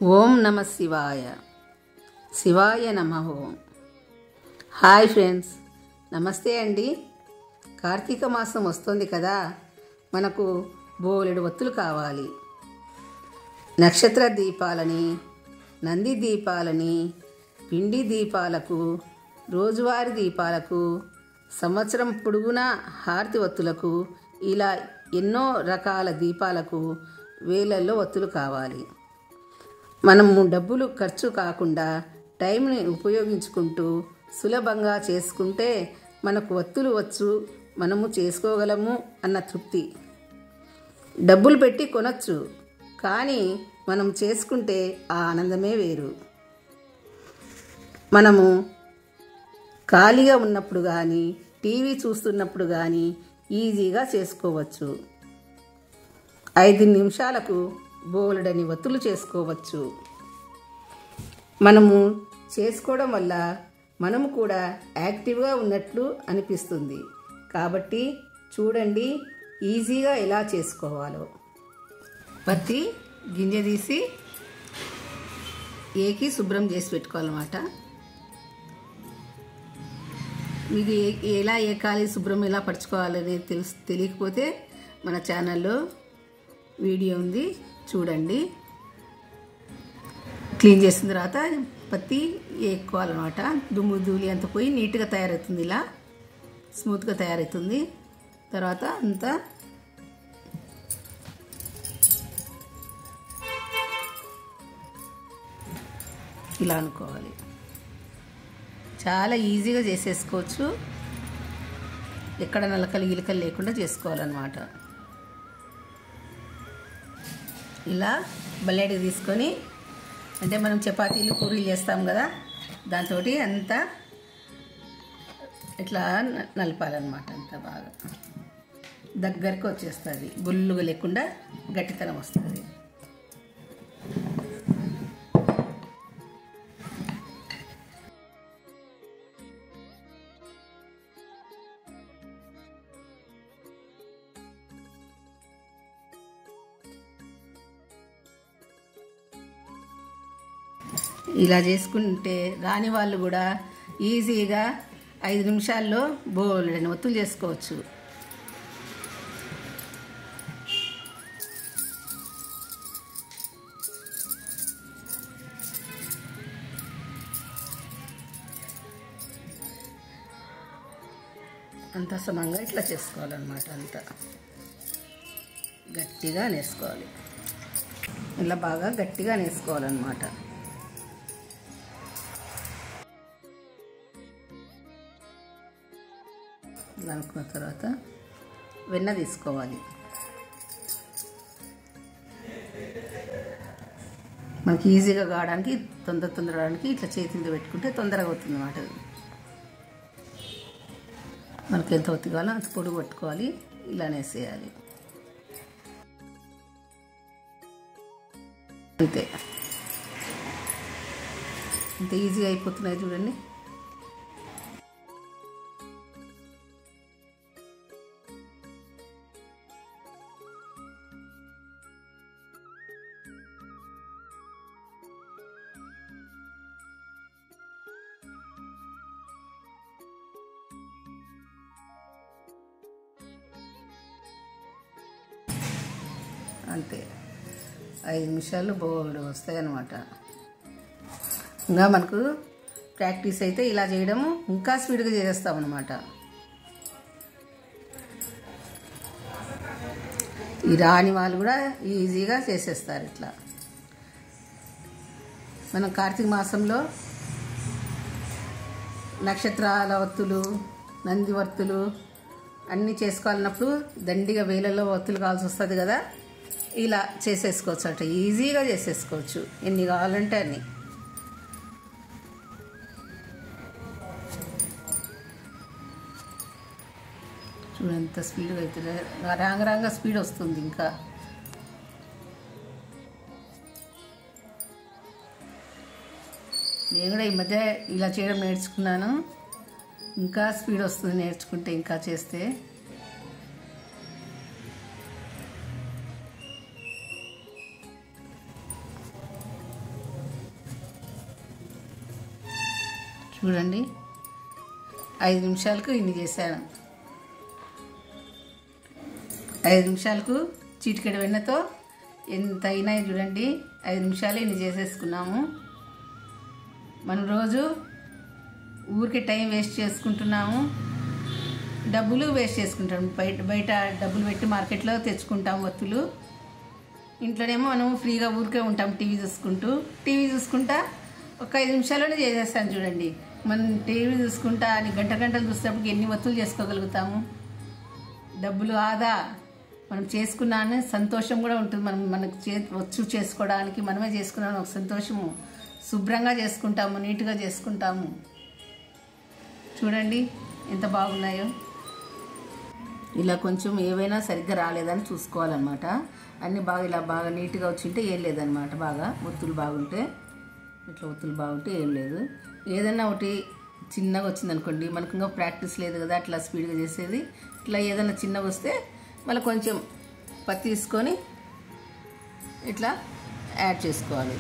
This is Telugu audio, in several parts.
ఓం నమ శివాయ శివాయ నమ ఓం హాయ్ ఫ్రెండ్స్ నమస్తే అండి కార్తీక మాసం వస్తుంది కదా మనకు బోలెడు ఒత్తులు కావాలి నక్షత్ర దీపాలని నంది దీపాలని పిండి దీపాలకు రోజువారీ దీపాలకు సంవత్సరం పొడుగునా హారతి ఒత్తులకు ఇలా ఎన్నో రకాల దీపాలకు వేలల్లో ఒత్తులు కావాలి మనము డబ్బులు ఖర్చు కాకుండా టైంని ఉపయోగించుకుంటూ సులభంగా చేసుకుంటే మనకు ఒత్తులు వచ్చు మనము చేసుకోగలము అన్న తృప్తి డబ్బులు పెట్టి కొనచ్చు కానీ మనం చేసుకుంటే ఆ ఆనందమే వేరు మనము ఖాళీగా ఉన్నప్పుడు కానీ టీవీ చూస్తున్నప్పుడు కానీ ఈజీగా చేసుకోవచ్చు ఐదు నిమిషాలకు బోలెడని ఒత్తులు చేసుకోవచ్చు మనము చేసుకోవడం వల్ల మనము కూడా యాక్టివ్గా ఉన్నట్లు అనిపిస్తుంది కాబట్టి చూడండి ఈజీగా ఎలా చేసుకోవాలో పత్తి గింజ తీసి ఏకి శుభ్రం చేసి పెట్టుకోవాలన్నమాట మీకు ఏ- ఎలా ఏకాలి శుభ్రం ఎలా పరుచుకోవాలనేది తెలుసు తెలియకపోతే మన ఛానల్లో వీడియో ఉంది చూడండి క్లీన్ చేసిన తర్వాత పత్తి వేసుకోవాలన్నమాట దుమ్ము ధూళి అంతా పోయి నీట్గా తయారవుతుంది ఇలా స్మూత్గా తయారవుతుంది తర్వాత అంతా ఇలా అనుకోవాలి చాలా ఈజీగా చేసేసుకోవచ్చు ఎక్కడ నలకలు గిలకలు లేకుండా చేసుకోవాలన్నమాట ఇలా బల్లెడికి తీసుకొని అంటే మనం చపాతీలు పూరీలు చేస్తాం కదా దాంతో అంతా ఇట్లా న- నలపాలన్నమాట అంతా బాగా దగ్గరకు వచ్చేస్తుంది గుల్లుగా లేకుండా గట్టితనం వస్తుంది ఇలా చేసుకుంటే రాని వాళ్ళు కూడా ఈజీగా ఐదు నిమిషాల్లో బోలెడని ఒత్తులు చేసుకోవచ్చు అంత సమంగా ఇట్లా చేసుకోవాలన్నమాట అంతా గట్టిగా నేసుకోవాలి ఇలా బాగా గట్టిగా నేసుకోవాలన్నమాట ఇలా అనుకున్న తర్వాత వెన్న తీసుకోవాలి మనకి ఈజీగా కావడానికి తొందర తొందర రావడానికి ఇట్లా చేతి మీద పెట్టుకుంటే తొందరగా అవుతుంది అన్నమాట మనకి ఎంత ఒత్తి కావాలో అంత పొడుగు పట్టుకోవాలి ఇలా వేసేయాలి అంతే అంత ఈజీగా అయిపోతున్నాయి చూడండి అంతే ఐదు నిమిషాలు బోల్డ్ వస్తాయి అన్నమాట ఇంకా మనకు ప్రాక్టీస్ అయితే ఇలా చేయడము ఇంకా స్పీడ్గా చేస్తాం అనమాట ఈ రాని వాళ్ళు కూడా ఈజీగా చేసేస్తారు ఇట్లా మనం కార్తీక మాసంలో నక్షత్రాల ఒత్తులు నంది వర్తులు అన్నీ చేసుకోవాలన్నప్పుడు దండిగా వేలలో ఒత్తులు కావాల్సి వస్తుంది కదా ఇలా చేసేసుకోవచ్చు అట ఈజీగా చేసేసుకోవచ్చు ఎన్ని కావాలంటే అన్ని చూడు ఎంత స్పీడ్గా అవుతుంది రాంగ రాంగ స్పీడ్ వస్తుంది ఇంకా నేను కూడా ఈ మధ్య ఇలా చేయడం నేర్చుకున్నాను ఇంకా స్పీడ్ వస్తుంది నేర్చుకుంటే ఇంకా చేస్తే చూడండి ఐదు నిమిషాలకు ఇన్ని చేశాను ఐదు నిమిషాలకు చీటికెడ వెన్నతో ఎంత అయినాయి చూడండి ఐదు నిమిషాలు ఇన్ని చేసేసుకున్నాము మనం రోజు ఊరికి టైం వేస్ట్ చేసుకుంటున్నాము డబ్బులు వేస్ట్ చేసుకుంటాం బయట బయట డబ్బులు పెట్టి మార్కెట్లో తెచ్చుకుంటాం వత్తులు ఇంట్లోనేమో మనం ఫ్రీగా ఊరికే ఉంటాం టీవీ చూసుకుంటూ టీవీ చూసుకుంటా ఒక ఐదు నిమిషాల్లోనే చేసేస్తాను చూడండి మనం టీవీ చూసుకుంటా అని గంట గంటలు చూసేటప్పటికి ఎన్ని వత్తులు చేసుకోగలుగుతాము డబ్బులు ఆదా మనం చేసుకున్నాను సంతోషం కూడా ఉంటుంది మనం మనకు చే వచ్చు చేసుకోవడానికి మనమే చేసుకున్నాను ఒక సంతోషము శుభ్రంగా చేసుకుంటాము నీట్గా చేసుకుంటాము చూడండి ఎంత బాగున్నాయో ఇలా కొంచెం ఏవైనా సరిగ్గా రాలేదని చూసుకోవాలన్నమాట అన్నీ బాగా ఇలా బాగా నీట్గా వచ్చింటే ఏం లేదనమాట బాగా ఒత్తులు బాగుంటే ఇట్లా ఒత్తులు బాగుంటే ఏం లేదు ఏదైనా ఒకటి చిన్నగా వచ్చిందనుకోండి మనకు ఇంకా ప్రాక్టీస్ లేదు కదా అట్లా స్పీడ్గా చేసేది ఇట్లా ఏదైనా చిన్నగా వస్తే మళ్ళీ కొంచెం పత్తి తీసుకొని ఇట్లా యాడ్ చేసుకోవాలి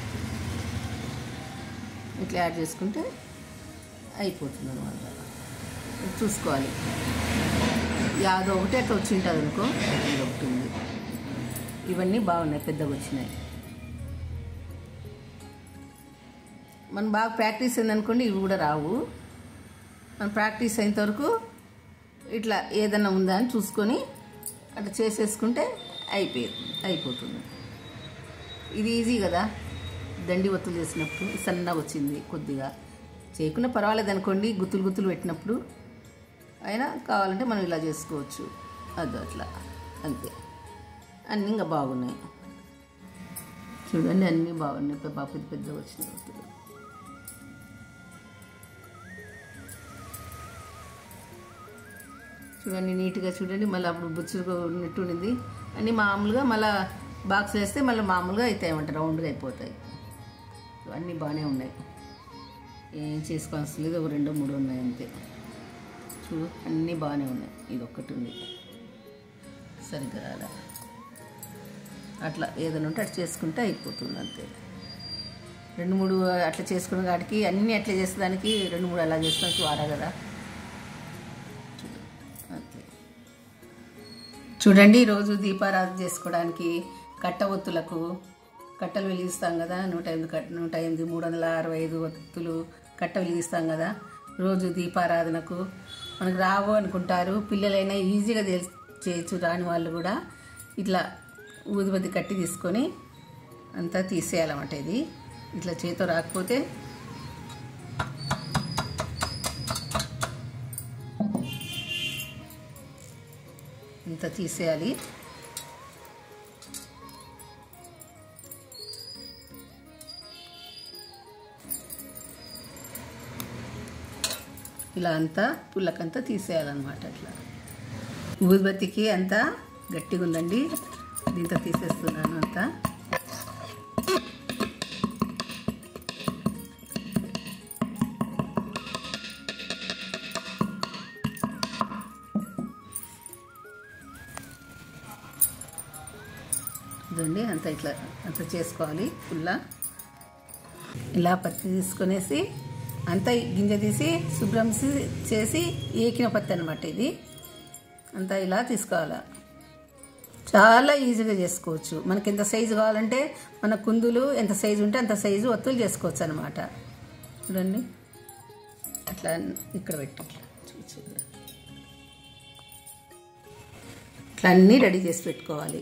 ఇట్లా యాడ్ చేసుకుంటే అయిపోతుంది అనమాట చూసుకోవాలి యాదో ఒకటి అట్లా వచ్చి ఉంటుంది అనుకో ఇది ఒకటి ఉంది ఇవన్నీ బాగున్నాయి పెద్దగా వచ్చినాయి మనం బాగా ప్రాక్టీస్ అయిందనుకోండి ఇవి కూడా రావు మనం ప్రాక్టీస్ అయినంత వరకు ఇట్లా ఏదన్నా ఉందా అని చూసుకొని అట్లా చేసేసుకుంటే అయిపోయింది అయిపోతుంది ఇది ఈజీ కదా దండి ఒత్తులు చేసినప్పుడు సన్నగా వచ్చింది కొద్దిగా చేయకుండా పర్వాలేదు అనుకోండి గుత్తులు గుత్తులు పెట్టినప్పుడు అయినా కావాలంటే మనం ఇలా చేసుకోవచ్చు అది అట్లా అంతే అన్నీ ఇంకా బాగున్నాయి చూడండి అన్నీ బాగున్నాయి పెద్ద పెద్ద పెద్దగా వచ్చినాయి ఒత్తులు చూడండి నీట్గా చూడండి మళ్ళీ అప్పుడు బుచ్చులుగా ఉన్నట్టు ఉండింది అన్నీ మామూలుగా మళ్ళీ బాక్స్ వేస్తే మళ్ళీ మామూలుగా అవుతాయి అన్నమాట రౌండ్గా అయిపోతాయి అన్నీ బాగానే ఉన్నాయి ఏం చేసుకోవాల్సిన లేదు ఒక రెండో మూడు ఉన్నాయి అంతే చూడు అన్నీ బాగానే ఉన్నాయి ఇది ఒక్కటి ఉంది సరిగ్గా రాలే అట్లా ఏదైనా ఉంటే అట్లా చేసుకుంటే అయిపోతుంది అంతే రెండు మూడు అట్లా చేసుకున్న కాడికి అన్నీ అట్లా చేసేదానికి రెండు మూడు అలా చేసినాక వారా కదా అంతే చూడండి రోజు దీపారాధన చేసుకోవడానికి కట్ట ఒత్తులకు కట్టలు వెలిగిస్తాం కదా నూట ఎనిమిది కట్ట నూట ఎనిమిది మూడు వందల అరవై ఐదు ఒత్తులు కట్ట వెలిగిస్తాం కదా రోజు దీపారాధనకు మనకు రావు అనుకుంటారు పిల్లలైనా ఈజీగా తెలి చేయొచ్చు రాని వాళ్ళు కూడా ఇట్లా ఊదిబద్ది కట్టి తీసుకొని అంతా తీసేయాలన్నమాట ఇది ఇట్లా చేతితో రాకపోతే ఇంత తీసేయాలి ఇలా అంతా పుల్లకంతా తీసేయాలన్నమాట అట్లా ఊదిబత్తికి అంతా గట్టిగా ఉందండి దీంతో తీసేస్తున్నాను అంతా ఇదండి అంత ఇట్లా అంత చేసుకోవాలి పుల్ల ఇలా పత్తి తీసుకొనేసి అంతా గింజ తీసి శుభ్రం సి- చేసి ఏకిన పత్తి అనమాట ఇది అంతా ఇలా తీసుకోవాలి చాలా ఈజీగా చేసుకోవచ్చు మనకి ఎంత సైజు కావాలంటే మన కుందులు ఎంత సైజు ఉంటే అంత సైజు ఒత్తులు చేసుకోవచ్చు అనమాట చూడండి అట్లా ఇక్కడ పెట్టి ఇట్లా చూసి ఇక్కడ. ఇట్లా అన్నీ రెడీ చేసి పెట్టుకోవాలి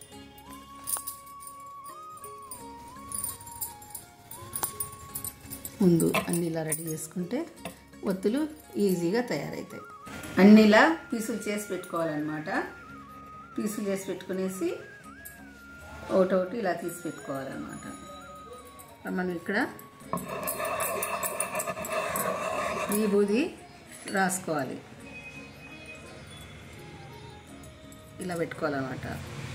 ముందు అన్ని ఇలా రెడీ చేసుకుంటే ఒత్తులు ఈజీగా తయారవుతాయి అన్ని ఇలా పీసులు చేసి పెట్టుకోవాలన్నమాట పీసులు చేసి పెట్టుకునేసి ఒకటొకటి ఇలా తీసి పెట్టుకోవాలన్నమాట మనం ఇక్కడ ఈ బూది రాసుకోవాలి ఇలా పెట్టుకోవాలన్నమాట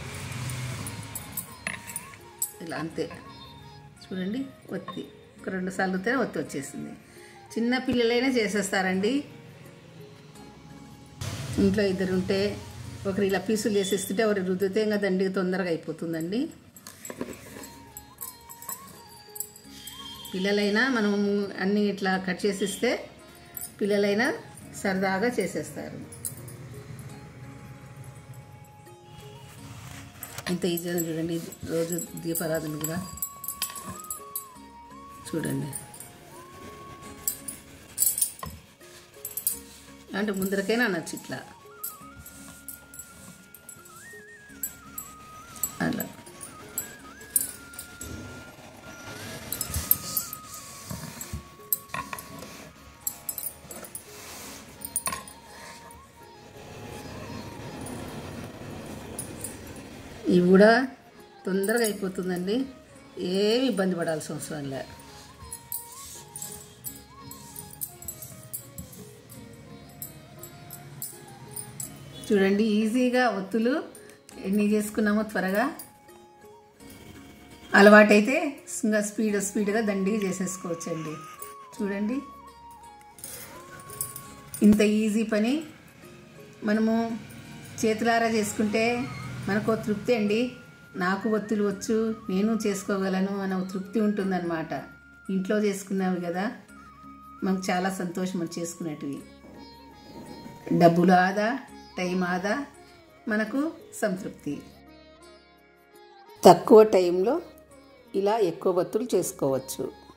ఇలా అంతే చూడండి ఒత్తి ఒక రెండు సార్లు వస్తేనే ఒత్తి వచ్చేసింది చిన్న పిల్లలైనా చేసేస్తారండి ఇంట్లో ఇద్దరు ఉంటే ఒకరు ఇలా పీసులు చేసేస్తుంటే ఒకరు రుద్దితే ఇంకా దండిగా తొందరగా అయిపోతుందండి పిల్లలైనా మనం అన్నీ ఇట్లా కట్ చేసిస్తే పిల్లలైనా సరదాగా చేసేస్తారు ఇంత ఈజీగా చూడండి రోజు దీపారాధన కూడా చూడండి అంటే ముందరకైనా అనొచ్చు ఇట్లా అలా ఇవి కూడా తొందరగా అయిపోతుందండి ఏమి ఇబ్బంది పడాల్సిన అవసరం లే చూడండి ఈజీగా ఒత్తులు ఎన్ని చేసుకున్నామో త్వరగా అలవాటైతే ఇంకా స్పీడ్ స్పీడ్గా దండిగా చేసేసుకోవచ్చండి చూడండి ఇంత ఈజీ పని మనము చేతులారా చేసుకుంటే మనకు తృప్తి అండి నాకు ఒత్తులు వచ్చు నేను చేసుకోగలను అనే ఒక తృప్తి ఉంటుందన్నమాట ఇంట్లో చేసుకున్నావి కదా మనకు చాలా సంతోషం మనం చేసుకునేటివి డబ్బులు ఆదా టైం ఆదా మనకు సంతృప్తి తక్కువ టైంలో ఇలా ఎక్కువ ఒత్తులు చేసుకోవచ్చు